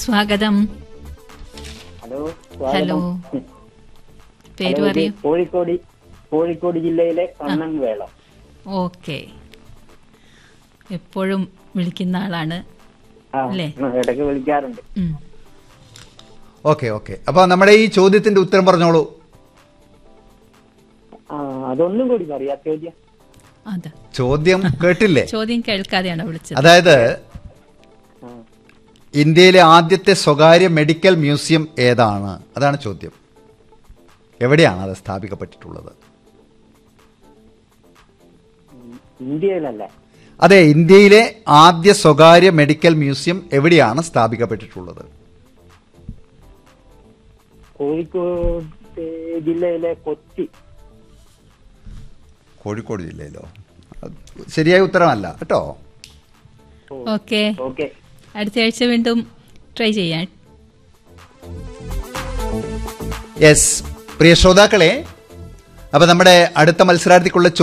സ്വാഗതം hello hello സ്വാഗതം പേര് ഹലോ, ഇത് പറയൂ കോഴിക്കോട് കോഴിക്കോട് ജില്ലയിലെ കണ്ണൻവേളം ഓക്കെ എപ്പോഴും വിളിക്കുന്ന ആളാണ് ആ അല്ലേ? ആ, ഇടയ്ക്ക് വിളിക്കാറുണ്ട് ഉം. ഓക്കെ ഓക്കെ അപ്പൊ നമ്മുടെ ഈ ചോദ്യത്തിന്റെ ഉത്തരം പറഞ്ഞോളൂ ആ അതൊന്നും കൂടി പറയാ ചോദ്യം അതെ ചോദ്യം കേട്ടില്ലേ ചോദ്യം കേൾക്കാതെയാണ് വിളിച്ചത് അതായത് ആ, ഇന്ത്യയിലെ ആദ്യത്തെ സ്വകാര്യ മെഡിക്കൽ മ്യൂസിയം ഏതാണ് അതാണ് ചോദ്യം എവിടെയാണ് അത് സ്ഥാപിക്കപ്പെട്ടിട്ടുള്ളത് ഇന്ത്യയിലല്ലേ അതെ ഇന്ത്യയിലെ ആദ്യ സ്വകാര്യ മെഡിക്കൽ മ്യൂസിയം എവിടെയാണ് സ്ഥാപിക്കപ്പെട്ടിട്ടുള്ളത് കോഴിക്കോട് ജില്ലയിലെ കൊച്ചി കോഴിക്കോട് ജില്ലയിലോ അത് ശരിയായ ഉത്തരമല്ല കേട്ടോ ഓക്കെ ഓക്കെ അടുത്ത ആഴ്ച വീണ്ടും ട്രൈ ചെയ്യാൻ യെസ് പ്രിയ ശ്രോതാക്കളെ അപ്പൊ നമ്മുടെ അടുത്ത മത്സരാർത്ഥിക്കുള്ള